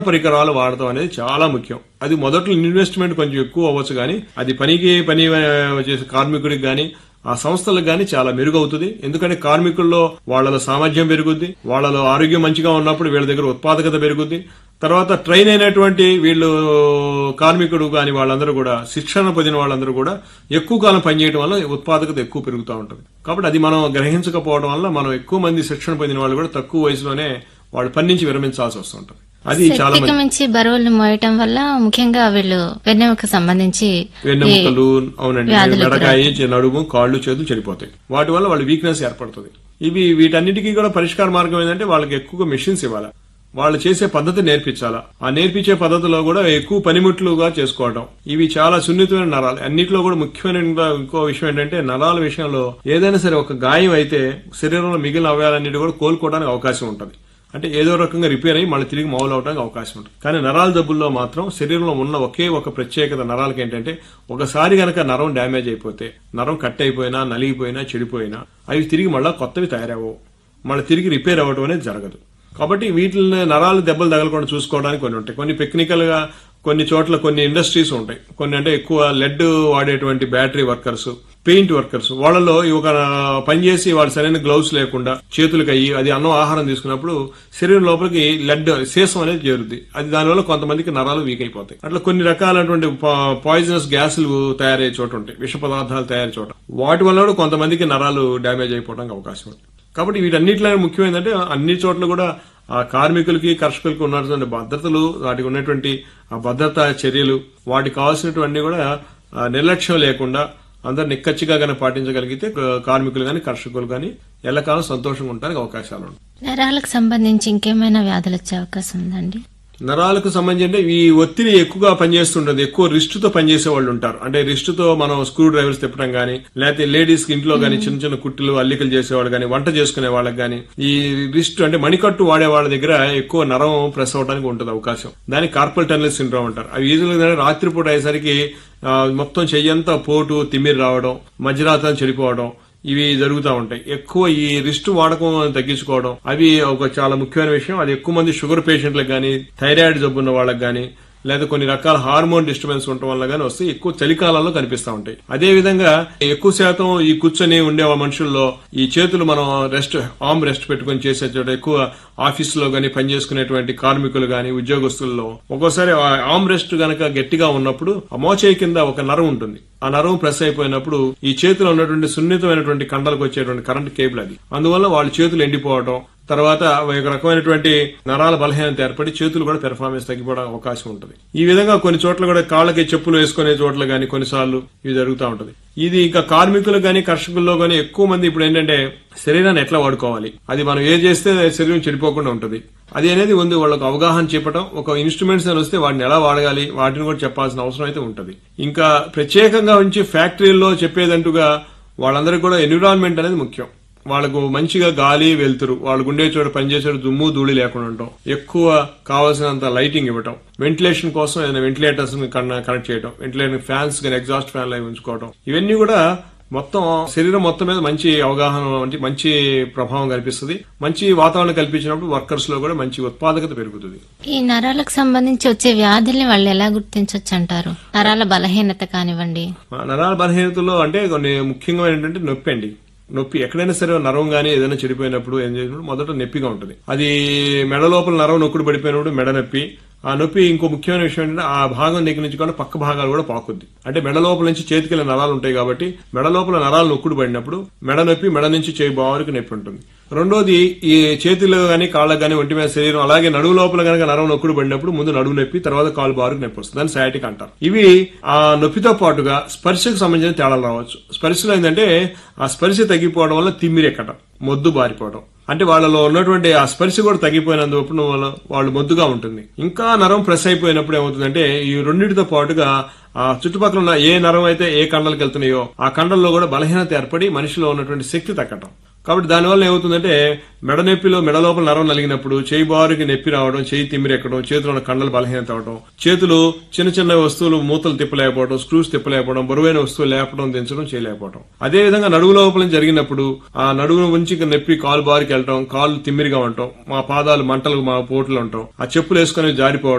పరికరాలు వాడటం అనేది చాలా ముఖ్యం అది మొదట్లో ఇన్వెస్ట్మెంట్ కొంచెం ఎక్కువ అవ్వచ్చు కానీ అది పనికి పని ఆ, చేసే కార్మికుడికి గాని ఆ సంస్థలకు గాని చాలా మెరుగవుతుంది ఎందుకంటే కార్మికుల్లో వాళ్ళలో సామర్థ్యం పెరుగుద్ది వాళ్ళలో ఆరోగ్యం మంచిగా ఉన్నప్పుడు వీళ్ళ దగ్గర ఉత్పాదకత పెరుగుద్ది తర్వాత ట్రైన్ అయినటువంటి వీళ్ళు కార్మికుడు గాని వాళ్ళందరూ కూడా శిక్షణ పొందిన వాళ్ళందరూ కూడా ఎక్కువ కాలం పనిచేయడం వల్ల ఉత్పాదకత ఎక్కువ పెరుగుతూ ఉంటుంది కాబట్టి అది మనం గ్రహించకపోవడం వల్ల మనం ఎక్కువ మంది శిక్షణ పొందిన వాళ్ళు కూడా తక్కువ వయసులోనే వాళ్ళు పని నుంచి విరమించాల్సి వస్తుంటుంది అది చాలా శక్తికి మంది మించి బరువులు మోయటం వల్ల ముఖ్యంగా వీళ్ళు వెన్నెముక సంబంధించి వెన్నెముకలు అవునండి వ్యాధులకు మెడకాయ చే- నడుము కాళ్ళు చేతులు చెడిపోతాయి వాటి వల్ల వాళ్ళ వీక్నెస్ ఏర్పడుతుంది ఇవి వీటన్నిటికీ కూడా పరిష్కార మార్గం ఏంటంటే వాళ్ళకి ఎక్కువగా మెషిన్స్ ఇవ్వాలి వాళ్ళు చేసే పద్ధతి నేర్పించాలా ఆ నేర్పించే పద్ధతిలో కూడా ఎక్కువ పనిముట్లుగా చేసుకోవడం ఇవి చాలా సున్నితమైన నరాలు అన్నిట్లో కూడా ముఖ్యమైన ఇంకా ఇంకో విషయం ఏంటంటే నరాల విషయంలో ఏదైనా సరే ఒక గాయం అయితే శరీరంలో మిగిలిన అవయాలన్నిటి కూడా కోలుకోవడానికి అవకాశం ఉంటుంది అంటే ఏదో రకంగా రిపేర్ అయ్యి మళ్ళీ తిరిగి మౌలు అవడానికి అవకాశం ఉంటుంది కానీ నరాల జబ్బుల్లో మాత్రం శరీరంలో ఉన్న ఒకే ఒక ప్రత్యేకత నరాలకి ఏంటంటే ఒకసారి గనక నరం డ్యామేజ్ అయిపోతే నరం కట్ అయిపోయినా నలిగిపోయినా చెడిపోయినా అవి తిరిగి మళ్ళీ కొత్తవి తయారవవు మళ్ళీ తిరిగి రిపేర్ అవ్వడం అనేది జరగదు కాబట్టి వీటిని నరాలు దెబ్బలు తగలకుండా చూసుకోవడానికి కొన్ని ఉంటాయి కొన్ని టెక్నికల్ గా కొన్ని చోట్ల కొన్ని ఇండస్ట్రీస్ ఉంటాయి కొన్ని అంటే ఎక్కువ లెడ్ వాడేటువంటి బ్యాటరీ వర్కర్స్ పెయింట్ వర్కర్స్ వాళ్ళలో ఈ ఒక పని చేసి వాళ్ళు సరైన గ్లౌస్ లేకుండా చేతులకు అయ్యి అది అన్నం ఆహారం తీసుకున్నప్పుడు శరీరం లోపలికి లెడ్ శేషం అనేది చేరుద్ది అది దానివల్ల కొంతమందికి నరాలు వీక్ అయిపోతాయి అట్లా కొన్ని రకాలైనటువంటి పాయిజనస్ గ్యాసులు తయారయ్యే చోట ఉంటాయి విష పదార్థాలు తయారయ్యే చోట వాటి వల్ల కూడా కొంతమందికి నరాలు డ్యామేజ్ అయిపోవడానికి అవకాశం ఉంది కాబట్టి వీటన్నిటిలో ముఖ్యమైనదంటే అన్ని చోట్ల కూడా ఆ కార్మికులకి కర్షకులకి ఉన్నటువంటి భద్రతలు వాటికి ఉన్నటువంటి ఆ భద్రతా చర్యలు వాటికి కావాల్సినటువంటి కూడా ఆ, నిర్లక్ష్యం లేకుండా అందరు నిక్కచ్చిగా గానీ పాటించగలిగితే ఆ, కార్మికులు గాని కర్షకులు గాని ఎల్లకాలం సంతోషంగా ఉండడానికి అవకాశాలు ఉంటాయి నరాలకు సంబంధించి ఇంకేమైనా వ్యాధులు వచ్చే అవకాశం ఉందండి నరాలకు సంబంధించి అంటే ఈ ఒత్తిడి ఎక్కువగా పనిచేస్తుంటది ఎక్కువ రిస్ట్ తో పనిచేసే వాళ్ళు ఉంటారు అంటే రిస్ట్ తో మనం స్క్రూ డ్రైవర్స్ తిప్పడం గానీ లేకపోతే లేడీస్ కి ఇంట్లో గానీ చిన్న చిన్న కుట్టులు అల్లికలు చేసేవాళ్ళు గానీ వంట చేసుకునే వాళ్ళకి గానీ ఈ రిస్ట్ అంటే మణికట్టు వాడే వాళ్ళ దగ్గర ఎక్కువ నరం ప్రెస్ అవడానికి ఉంటుంది అవకాశం దాన్ని కార్పల్ టన్నల్ సిండ్రోమ్ అంటారు అవి ఈజీగా రాత్రిపూట అయ్యేసరికి ఆ, మొత్తం చెయ్యంతా పోటు తిమ్మిరి రావడం మధ్యరాత్రం చెడిపోవడం ఇవి జరుగుతూ ఉంటాయి ఎక్కువ ఈ రిస్ట్ వాడకం తగ్గించుకోవడం అవి ఒక చాలా ముఖ్యమైన విషయం అది ఎక్కువ మంది షుగర్ పేషెంట్లకు గానీ థైరాయిడ్ జబ్బు ఉన్న వాళ్ళకి గానీ లేదా కొన్ని రకాల హార్మోన్ డిస్టర్బెన్స్ ఉండటం వల్ల గానీ వస్తే ఎక్కువ చలికాలంలో కనిపిస్తూ ఉంటాయి అదే విధంగా ఎక్కువ శాతం ఈ కూర్చొని ఉండే మనుషుల్లో ఈ చేతులు మనం రెస్ట్ ఆర్మ్ రెస్ట్ పెట్టుకొని చేసే చోట ఎక్కువ ఆఫీస్ లో గానీ పనిచేసుకునేటువంటి కార్మికులు గానీ ఉద్యోగస్తుల్లో ఒక్కోసారి ఆ ఆర్మ్ రెస్ట్ గనక గట్టిగా ఉన్నప్పుడు ఆ మోచేయి కింద ఒక నరం ఉంటుంది ఆ నరం ప్రెస్ అయిపోయినప్పుడు ఈ చేతిలో ఉన్నటువంటి సున్నితమైనటువంటి కండలకు వచ్చేటువంటి కరెంట్ కేబుల్ అది అందువల్ల వాళ్ళ చేతులు ఎండిపోవడం తర్వాత ఒక రకమైనటువంటి నరాల బలహీనత ఏర్పడి చేతులు కూడా పెర్ఫార్మెన్స్ తగ్గిపోవడం అవకాశం ఉంటుంది ఈ విధంగా కొన్ని చోట్ల కూడా కాళ్ళకి చెప్పులు వేసుకునే చోట్ల గానీ కొన్నిసార్లు ఇది జరుగుతూ ఉంటది ఇది ఇంకా కార్మికులు గానీ కర్షకుల్లో గానీ ఎక్కువ మంది ఇప్పుడు ఏంటంటే శరీరాన్ని ఎట్లా వాడుకోవాలి అది మనం ఏ చేస్తే శరీరం చెడిపోకుండా ఉంటుంది అది అనేది ఉంది వాళ్ళకు అవగాహన చెప్పడం ఒక ఇన్స్ట్రుమెంట్స్ అని వస్తే వాటిని ఎలా వాడగాలి వాటిని కూడా చెప్పాల్సిన అవసరం అయితే ఉంటుంది ఇంకా ప్రత్యేకంగా ఉంచి ఫ్యాక్టరీల్లో చెప్పేదంటుగా వాళ్ళందరికీ కూడా ఎన్విరాన్మెంట్ అనేది ముఖ్యం వాళ్ళకు మంచిగా గాలి వెళ్తురు వాళ్ళు ఉండే చోట పనిచేసే దుమ్ము ధూళి లేకుండా ఉండటం ఎక్కువ కావాల్సినంత లైటింగ్ ఇవ్వటం వెంటిలేషన్ కోసం ఏదైనా వెంటిలేటర్స్ కనెక్ట్ చేయడం వెంటిలేటర్ ఫ్యాన్స్ కానీ ఎగ్జాస్ట్ ఫ్యాన్ అవి ఉంచుకోవడం ఇవన్నీ కూడా మొత్తం శరీరం మొత్తం మీద మంచి అవగాహన అంటే మంచి ప్రభావం కల్పిస్తుంది మంచి వాతావరణం కల్పించినప్పుడు వర్కర్స్ లో కూడా మంచి ఉత్పాదకత పెరుగుతుంది ఈ నరాలకు సంబంధించి వచ్చే వ్యాధుల్ని వాళ్ళు ఎలా గుర్తించవచ్చు అంటారు నరాల బలహీనత కానివ్వండి ఆ నరాల బలహీనతలో అంటే కొన్ని ముఖ్యంగా ఏంటంటే నొప్పి అండి నొప్పి ఎక్కడైనా సరే నరం గానీ ఏదైనా చెడిపోయినప్పుడు ఏం చేసినప్పుడు మొదట నొప్పిగా ఉంటుంది అది మెడ లోపల నరం నొక్కుడు పడిపోయినప్పుడు మెడ నొప్పి ఆ నొప్పి ఇంకో ముఖ్యమైన విషయం ఏంటంటే ఆ భాగం దగ్గర నుంచి కూడా పక్క భాగాలు కూడా పాకుద్ది అంటే మెడ లోపల నుంచి చేతికి నరాలు ఉంటాయి కాబట్టి మెడ లోపల నరాలు నొక్కుడు పడినప్పుడు మెడ నొప్పి మెడ నుంచి చేయి బావరికి నొప్పి ఉంటుంది రెండోది ఈ చేతులు గాని కాళ్ళకు గాని ఒంటి మీద శరీరం అలాగే నడువు లోపల గనక నరం నొక్కుడు పడినప్పుడు ముందు నడువు నొప్పి తర్వాత కాలు బారుకు నొప్పి వస్తుంది దాన్ని సయాటిక్ అంటారు ఇవి ఆ నొప్పితో పాటుగా స్పర్శకు సంబంధించిన తేడాలు రావచ్చు స్పర్శలో ఏంటంటే ఆ స్పర్శ తగ్గిపోవడం వల్ల తిమ్మిరి ఎక్కడం మొద్దు బారిపోవడం అంటే వాళ్ళలో ఉన్నటువంటి ఆ స్పర్శ కూడా తగ్గిపోయినందుకు వల్ల వాళ్ళు మొద్దుగా ఉంటుంది ఇంకా నరం ప్రెస్ అయిపోయినప్పుడు ఏమవుతుందంటే ఈ రెండింటితో పాటుగా ఆ చుట్టుపక్కల ఉన్న ఏ నరం అయితే ఏ కండలకు వెళ్తున్నాయో ఆ కండల్లో కూడా బలహీనత ఏర్పడి మనిషిలో ఉన్నటువంటి శక్తి తగ్గటం కాబట్టి దానివల్ల ఏమవుతుందంటే మెడ నొప్పిలో మెడ లోపల నరం నలిగినప్పుడు చేయి బారుకి నొప్పి రావడం చేయి తిమ్మిరెక్కడం చేతిలో ఉన్న కండలు బలహీనత అవడం చేతులు చిన్న చిన్న వస్తువులు మూతలు తిప్పలేకపోవడం స్క్రూస్ తిప్పలేకపోవడం బరువైన వస్తువులు లేపడం దించడం చేయలేకపోవడం అదే విధంగా నడువు లోపల జరిగినప్పుడు ఆ నడువు నుంచి ఇంకా నొప్పి కాలు బారికి వెళ్ళటం కాళ్ళు తిమ్మిరిగా ఉండటం మా పాదాలు మంటలు మా పోట్లు ఉండటం ఆ చెప్పులు వేసుకుని జారిపోవడం